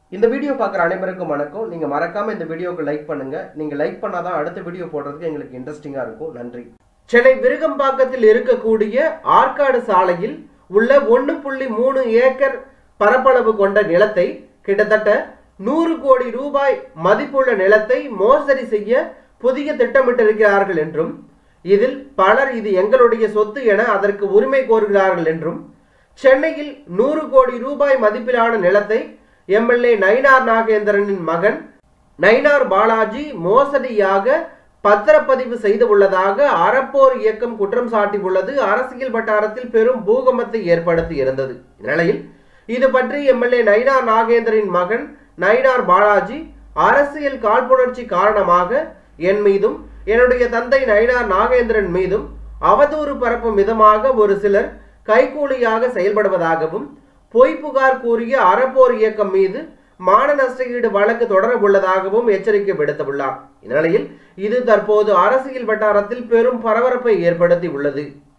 இந்த வீடியோ பார்க்குற அனைவருக்கும் வணக்கம் நீங்க மறக்காம இந்த வீடியோக்கு லைக் பண்ணுங்க நீங்க லைக் பண்ணாதான் அடுத்த வீடியோ போடுறதுக்கு எங்களுக்கு இன்ட்ரெஸ்டிங்கா இருக்கும் நன்றி சென்னை விருகம்பாக்கத்தில் இருக்கக்கூடிய ஆற்காடு சாலையில் உள்ள ஒன்று புள்ளி மூணு ஏக்கர் பரப்பளவு கொண்ட நிலத்தை கிட்டத்தட்ட நூறு கோடி ரூபாய் மதிப்புள்ள நிலத்தை மோசடி செய்ய புதிய திட்டமிட்டிருக்கிறார்கள் என்றும் இதில் பலர் இது எங்களுடைய சொத்து என அதற்கு உரிமை கோருகிறார்கள் என்றும் சென்னையில் நூறு கோடி ரூபாய் மதிப்பிலான நிலத்தை எம்எல்ஏ நயினார் நாகேந்திரனின் மகன் நயினார் பாலாஜி மோசடியாக பத்திரப்பதிவு செய்துள்ளதாக அறப்போர் இயக்கம் குற்றம் சாட்டியுள்ளது அரசியல் வட்டாரத்தில் பெரும் பூகம்பத்தை ஏற்படுத்தி இருந்தது இந்நிலையில் இது பற்றி எம்எல்ஏ நயினார் நாகேந்திரனின் மகன் நயினார் பாலாஜி அரசியல் காழ்ப்புணர்ச்சி காரணமாக என் மீதும் என்னுடைய தந்தை நயினார் நாகேந்திரன் மீதும் அவதூறு பரப்பும் விதமாக ஒரு சிலர் கைகூலியாக செயல்படுவதாகவும் பொய் புகார் கூறிய அறப்போர் இயக்கம் மீது மான நஷ்டஈடு வழக்கு தொடர உள்ளதாகவும் எச்சரிக்கை விடுத்துள்ளார் இந்நிலையில் இது தற்போது அரசியல் வட்டாரத்தில் பெரும் பரபரப்பை ஏற்படுத்தி உள்ளது